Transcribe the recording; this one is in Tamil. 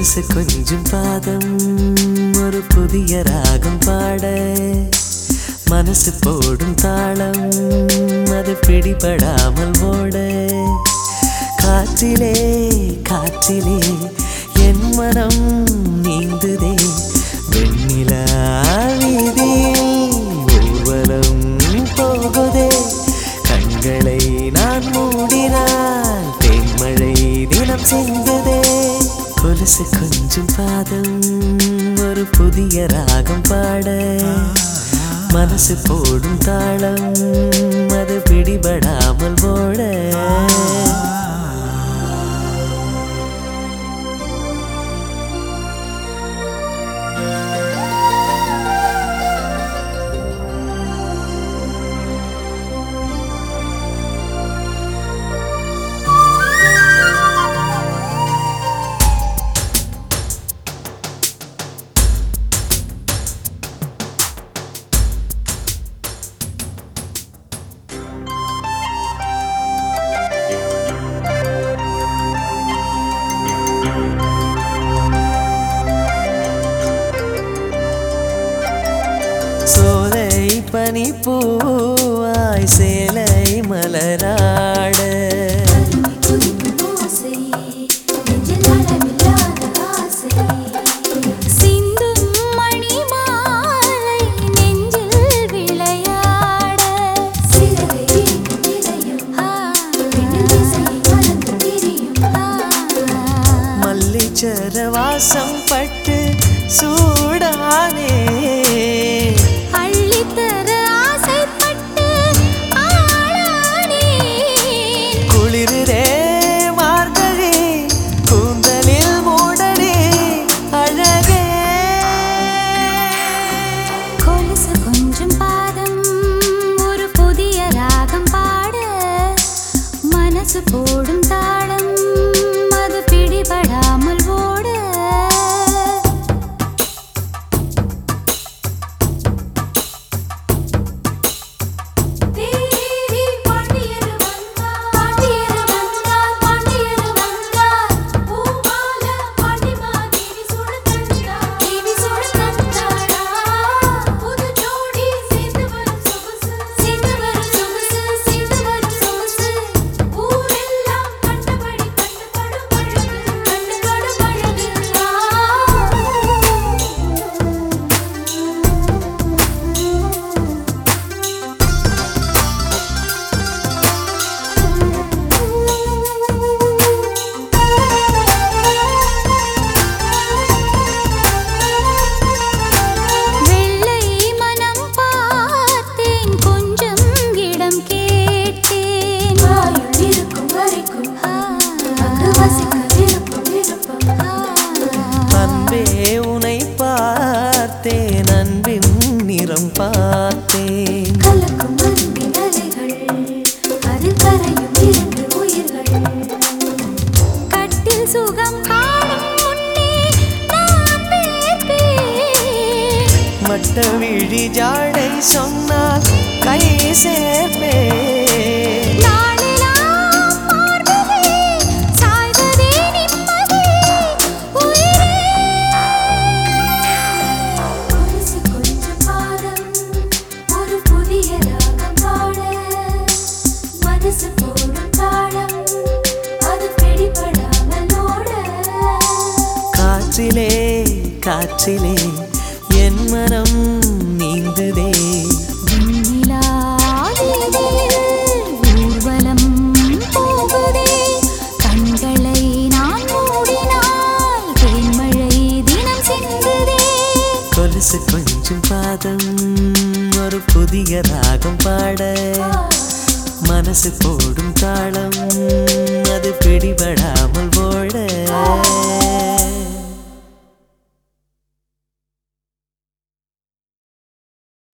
கொலுசு கொஞ்சம் பாதம் ஒரு புதிய ராகம் பாட மனசு போடும் தாளம் அது பிடிபடாமல் ஓட காற்றிலே காற்றிலே என் மனம் நீந்துதே வெண்ணிலா வீதியில் ஊர்வலம் போகுதே கண்களை நான் மூடினால் தேன்மழை தினம் சிந்துதே கொலுசு கொஞ்சம் பாதம் ஒரு புதிய ராகம் பாட மனசு போடும் தாளம் அது பிடிபடாமல் ஓட சோலை பனி பூவாய் சேலை மலராட ஆசை நெஞ்சில் அளவில்லாத ஆசை சிந்தும் மணி மாலை நெஞ்சில் விளையாட சிறகை விரியும் விண்ணில் திசையை மறந்து திரியும் மல்லிச்சர வாசம் பட்டு சூடானே அள்ளித்தர ஆசைப்பட்டு ஆளானே குளிரே மார்கழி கூந்தலில் மூடனே அழகே கொலுசு கொஞ்சம் பாதம் ஒரு புதிய ராகம் பாட மனசு போடும் தாளம் அது பிடிபடாமல் ஓட தேவி பாண்டியர் வந்தார் பாண்டியர் வந்தார் பாண்டியர் வந்தார் பூமால பாண்டிமா தேவி சூட தந்தார் தேவி சூட தந்தாரா புது ஜோடி சேர்ந்து வரும் சொகுசு சேர்ந்து வரும் சொகுசு சேர்ந்து வரும் சொகுசு ஊரெல்லாம் கண்டபடி கண்டுபடும் அழகு கண்டுபடும் அழகு வெள்ளை மனம் பார்த்தேன் கொஞ்சம் இடம் கேட்டேன் வாயுள் இருக்கும் வரைக்கும் அங்கு வசிக்க விருப்பம் விருப்பம் அன்பே உனை பார்த்தேன் அன்பின் நிறம் பார்த்தேன் கலக்கும் அன்பின் அலைகள் அதில் கரையும் இரண்டு உயிர்கள் கட்டில் சுகம் காணும் முன்னே நான் வேர்ப்பேன் மட்ட விழி ஜாடை சொன்னால் கை சேர்ப்பேன் நாளெல்லாம் மார்பிலே சாய்வதே நிம்மதி உயிரே கொலுசு கொஞ்சம் பாதம் ஒரு புதிய ராகம் பாட மனசு போடும் தாளம் அது பிடிபடாமல் ஓட காற்றிலே காற்றிலே என் மனம் நீந்துதே வெண்ணிலா வீதியில் ஊர்வலம் போகுதே கண்களை நான் மூடினால் தேன்மழை தினம் சிந்துதே கொலுசு கொஞ்சம் பாதம் ஒரு புதிய ராகம் பாட மனசு போடும் தாளம் அது பிடிபடாம